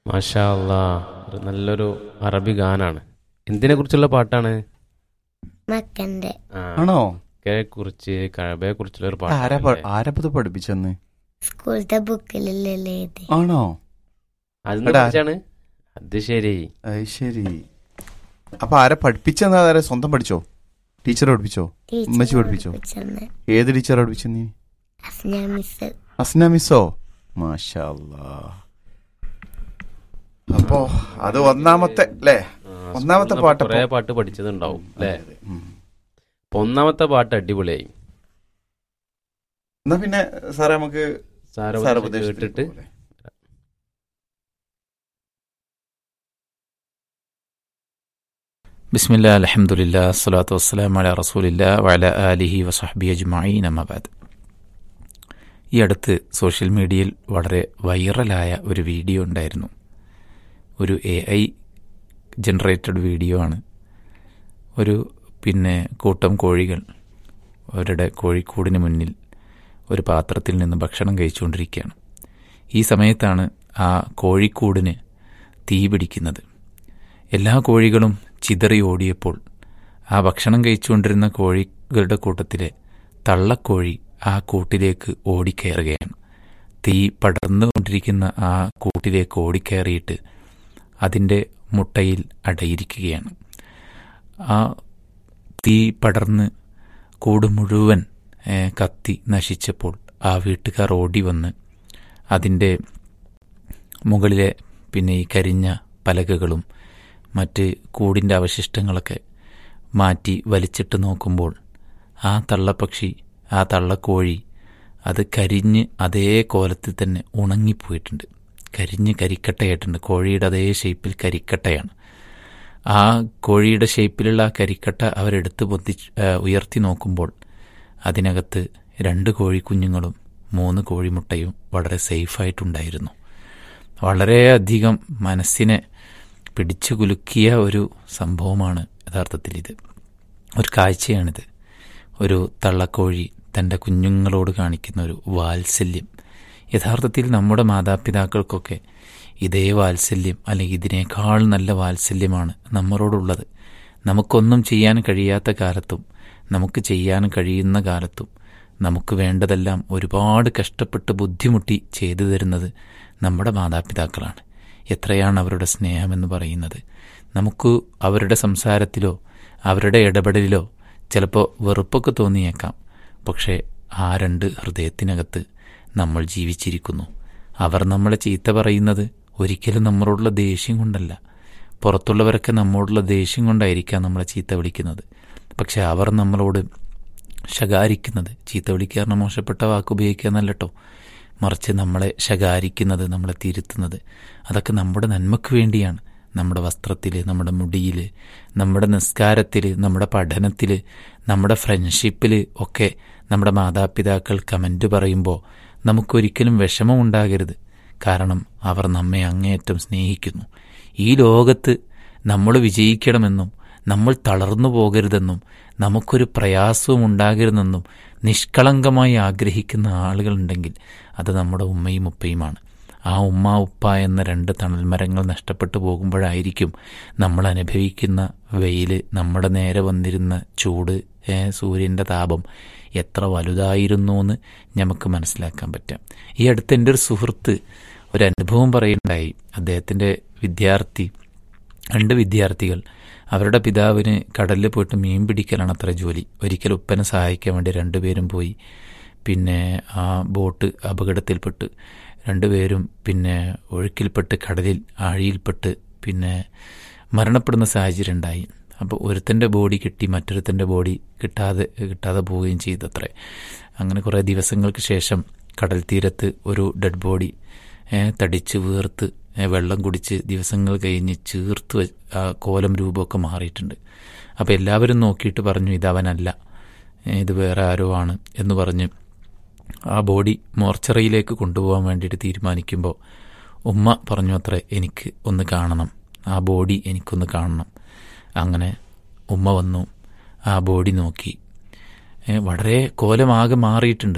മാഷാ അല്ലാ ഒരു നല്ലൊരു അറബി ഗാനാണ് എന്തിനെ കുറിച്ചുള്ള പാട്ടാണ് മക്കന്റെ ആണോ കുറിച്ച് കഴബയെ കുറിച്ചുള്ള ഒരു ആരാ പാട്ടാണ് ആരപ്പത് പഠിപ്പിച്ചെന്ന് സ്കൂളത്തെ ബുക്കിലല്ലേ ഇത് ആണോ അതിനെ എടാ. കുറിച്ചാണ് അത് ശരി അത് ശരി അപ്പൊ ആരെ പഠിപ്പിച്ചെന്ന് ആരെ സ്വന്തം പഠിച്ചോ ടീച്ചർ പഠിപ്പിച്ചോ ടീച്ചർ ഉമ്മച്ചി പഠിപ്പിച്ചോ? പഠിപ്പിച്ചെന്ന്. ഏത് ടീച്ചർ പഠിപ്പിച്ചു നീ അസ്ന മിസ് അസ്ന മിസ്സോ മാഷാ അല്ലാ. അപ്പോ അത് ഒന്നാമത്തെ അല്ലേ ആ, ഒന്നാമത്തെ സ്കൂളിന്ന് പാട്ട് കുറേ അപ്പൊ- പാട്ട് പഠിച്ചതുണ്ടാവും അല്ലേ ഉം. അപ്പൊ ഒന്നാമത്തെ പാട്ട് അടിപൊളിയായി എന്നാ പിന്നെ സാറേ നമുക്ക് സാറ് സാർ ഉപദേശിച്ച് കേട്ടിട്ട് ബിസ്മില്ല അലഹമുല്ല അസ്സലാത്തു വസ്സലാം അല റസൂലില്ല വല ആലിഹി വസഹബി അജ്മായി നമബാദ് ഈ അടുത്ത് സോഷ്യൽ മീഡിയയിൽ വളരെ വൈറലായ ഒരു വീഡിയോ ഉണ്ടായിരുന്നു ഒരു എ ഐ ജനറേറ്റഡ് വീഡിയോ ആണ് ഒരു പിന്നെ കൂട്ടം കോഴികൾ അവരുടെ കോഴിക്കൂടിന് മുന്നിൽ ഒരു പാത്രത്തിൽ നിന്ന് ഭക്ഷണം കഴിച്ചുകൊണ്ടിരിക്കുകയാണ് ഈ സമയത്താണ് ആ കോഴിക്കൂടിന് തീ പിടിക്കുന്നത് എല്ലാ കോഴികളും ചിതറി ഓടിയപ്പോൾ ആ ഭക്ഷണം കഴിച്ചുകൊണ്ടിരുന്ന കോഴികളുടെ കൂട്ടത്തിലെ തള്ളക്കോഴി ആ കൂട്ടിലേക്ക് ഓടിക്കയറുകയാണ് തീ പടർന്നുകൊണ്ടിരിക്കുന്ന ആ കൂട്ടിലേക്ക് ഓടിക്കയറിയിട്ട് അതിൻ്റെ മുട്ടയിൽ അടയിരിക്കുകയാണ് ആ തീ പടർന്ന് കൂട് മുഴുവൻ ഏ, കത്തി നശിച്ചപ്പോൾ ആ വീട്ടുകാർ ഓടി വന്ന് അതിൻ്റെ മുകളിലെ പിന്നെ ഈ കരിഞ്ഞ പലകകളും മറ്റ് കൂടിൻ്റെ അവശിഷ്ടങ്ങളൊക്കെ മാറ്റി വലിച്ചിട്ട് നോക്കുമ്പോൾ ആ തള്ളപ്പക്ഷി ആ തള്ളക്കോഴി അത് കരിഞ്ഞ് അതേ കോലത്തിൽ തന്നെ ഉണങ്ങിപ്പോയിട്ടുണ്ട് കരിഞ്ഞ് കരിക്കട്ടയായിട്ടുണ്ട് കോഴിയുടെ അതേ ഷേപ്പിൽ കരിക്കട്ടയാണ് ആ കോഴിയുടെ ഷേപ്പിലുള്ള ആ കരിക്കട്ട അവരെടുത്ത് പൊത്തി ആ, ഉയർത്തി നോക്കുമ്പോൾ അതിനകത്ത് രണ്ട് കോഴിക്കുഞ്ഞുങ്ങളും മൂന്ന് കോഴിമുട്ടയും വളരെ സേഫായിട്ടുണ്ടായിരുന്നു വളരെയധികം മനസ്സിനെ പിടിച്ചു കുലുക്കിയ ഒരു സംഭവമാണ് യഥാർത്ഥത്തിൽ ഇത് ഒരു കാഴ്ചയാണിത് ഒരു തള്ളക്കോഴി തൻ്റെ കുഞ്ഞുങ്ങളോട് കാണിക്കുന്ന ഒരു വാത്സല്യം യഥാർത്ഥത്തിൽ നമ്മുടെ മാതാപിതാക്കൾക്കൊക്കെ ഇതേ വാത്സല്യം അല്ലെങ്കിൽ ഇതിനേക്കാൾ നല്ല വാത്സല്യമാണ് നമ്മളോടുള്ളത് നമുക്കൊന്നും ചെയ്യാൻ കഴിയാത്ത കാലത്തും നമുക്ക് ചെയ്യാൻ കഴിയുന്ന കാലത്തും നമുക്ക് വേണ്ടതെല്ലാം ഒരുപാട് കഷ്ടപ്പെട്ട് ബുദ്ധിമുട്ടി ചെയ്തു തരുന്നത് നമ്മുടെ മാതാപിതാക്കളാണ് എത്രയാണ് അവരുടെ സ്നേഹമെന്ന് പറയുന്നത് നമുക്ക് അവരുടെ സംസാരത്തിലോ അവരുടെ ഇടപെടലിലോ ചിലപ്പോൾ വെറുപ്പൊക്കെ തോന്നിയേക്കാം പക്ഷേ ആ രണ്ട് ഹൃദയത്തിനകത്ത് നമ്മൾ ജീവിച്ചിരിക്കുന്നു അവർ നമ്മളെ ചീത്ത പറയുന്നത് ഒരിക്കലും നമ്മളോടുള്ള ദേഷ്യം കൊണ്ടല്ല പുറത്തുള്ളവരൊക്കെ നമ്മോടുള്ള ദേഷ്യം കൊണ്ടായിരിക്കാം നമ്മളെ ചീത്ത വിളിക്കുന്നത് പക്ഷെ അവർ നമ്മളോട് ശകാരിക്കുന്നത് ചീത്ത വിളിക്കാറിന് മോശപ്പെട്ട വാക്ക് ഉപയോഗിക്കുക എന്നല്ലട്ടോ മറിച്ച് നമ്മളെ ശകാരിക്കുന്നത് നമ്മളെ തിരുത്തുന്നത് അതൊക്കെ നമ്മുടെ നന്മയ്ക്ക് വേണ്ടിയാണ് നമ്മുടെ വസ്ത്രത്തിൽ നമ്മുടെ മുടിയിൽ നമ്മുടെ നിസ്കാരത്തിൽ നമ്മുടെ പഠനത്തിൽ നമ്മുടെ ഫ്രണ്ട്ഷിപ്പിൽ ഒക്കെ നമ്മുടെ മാതാപിതാക്കൾ കമൻ്റ് പറയുമ്പോൾ നമുക്കൊരിക്കലും വിഷമമുണ്ടാകരുത് കാരണം അവർ നമ്മെ അങ്ങേയറ്റം സ്നേഹിക്കുന്നു ഈ ലോകത്ത് നമ്മൾ വിജയിക്കണമെന്നും നമ്മൾ തളർന്നു പോകരുതെന്നും നമുക്കൊരു പ്രയാസവും ഉണ്ടാകരുതെന്നും നിഷ്കളങ്കമായി ആഗ്രഹിക്കുന്ന ആളുകളുണ്ടെങ്കിൽ അത് നമ്മുടെ ഉമ്മയും ഉപ്പയുമാണ് ആ ഉമ്മ ഉപ്പ എന്ന രണ്ട് തണൽമരങ്ങൾ നഷ്ടപ്പെട്ടു പോകുമ്പോഴായിരിക്കും നമ്മൾ അനുഭവിക്കുന്ന വെയിൽ നമ്മുടെ നേരെ വന്നിരുന്ന ചൂട് ഏ, സൂര്യൻ്റെ താപം എത്ര വലുതായിരുന്നു എന്ന് നമുക്ക് മനസ്സിലാക്കാൻ പറ്റാം ഈ അടുത്ത് എൻ്റെ ഒരു സുഹൃത്ത് ഒരു അനുഭവം പറയുണ്ടായി അദ്ദേഹത്തിൻ്റെ വിദ്യാർത്ഥി രണ്ട് വിദ്യാർത്ഥികൾ അവരുടെ പിതാവിന് കടലിൽ പോയിട്ട് മീൻ പിടിക്കലാണ് അത്ര ജോലി ഒരിക്കൽ ഉപ്പനെ സഹായിക്കാൻ വേണ്ടി രണ്ടുപേരും പോയി പിന്നെ ആ ബോട്ട് അപകടത്തിൽപ്പെട്ട് രണ്ടുപേരും പിന്നെ ഒഴുക്കിൽപ്പെട്ട് കടലിൽ ആഴിയിൽപ്പെട്ട് പിന്നെ മരണപ്പെടുന്ന സാഹചര്യം ഉണ്ടായി അപ്പോൾ ഒരുത്തൻ്റെ ബോഡി കിട്ടി മറ്റൊരുത്തൻ്റെ ബോഡി കിട്ടാതെ കിട്ടാതെ പോവുകയും ചെയ്തത്രേ അങ്ങനെ കുറേ ദിവസങ്ങൾക്ക് ശേഷം കടൽ തീരത്ത് ഒരു ഡെഡ് ബോഡി ഏ, തടിച്ച് വീർത്ത് ഏ, വെള്ളം കുടിച്ച് ദിവസങ്ങൾ കഴിഞ്ഞ് ചീർത്ത് വെ- ആ കോലം രൂപമൊക്കെ മാറിയിട്ടുണ്ട് അപ്പോൾ എല്ലാവരും നോക്കിയിട്ട് പറഞ്ഞു ഇതവനല്ല ഏ, ഇത് വേറെ ആരോ ആണ് എന്ന് പറഞ്ഞ് ആ ബോഡി മോർച്ചറിയിലേക്ക് കൊണ്ടുപോകാൻ വേണ്ടിയിട്ട് തീരുമാനിക്കുമ്പോൾ ഉമ്മ പറഞ്ഞു അത്രേ എനിക്ക് ഒന്ന് കാണണം ആ ബോഡി എനിക്കൊന്ന് കാണണം അങ്ങനെ ഉമ്മ വന്നു ആ ബോഡി നോക്കി ഏ, വളരെ കോലമാകെ മാറിയിട്ടുണ്ട്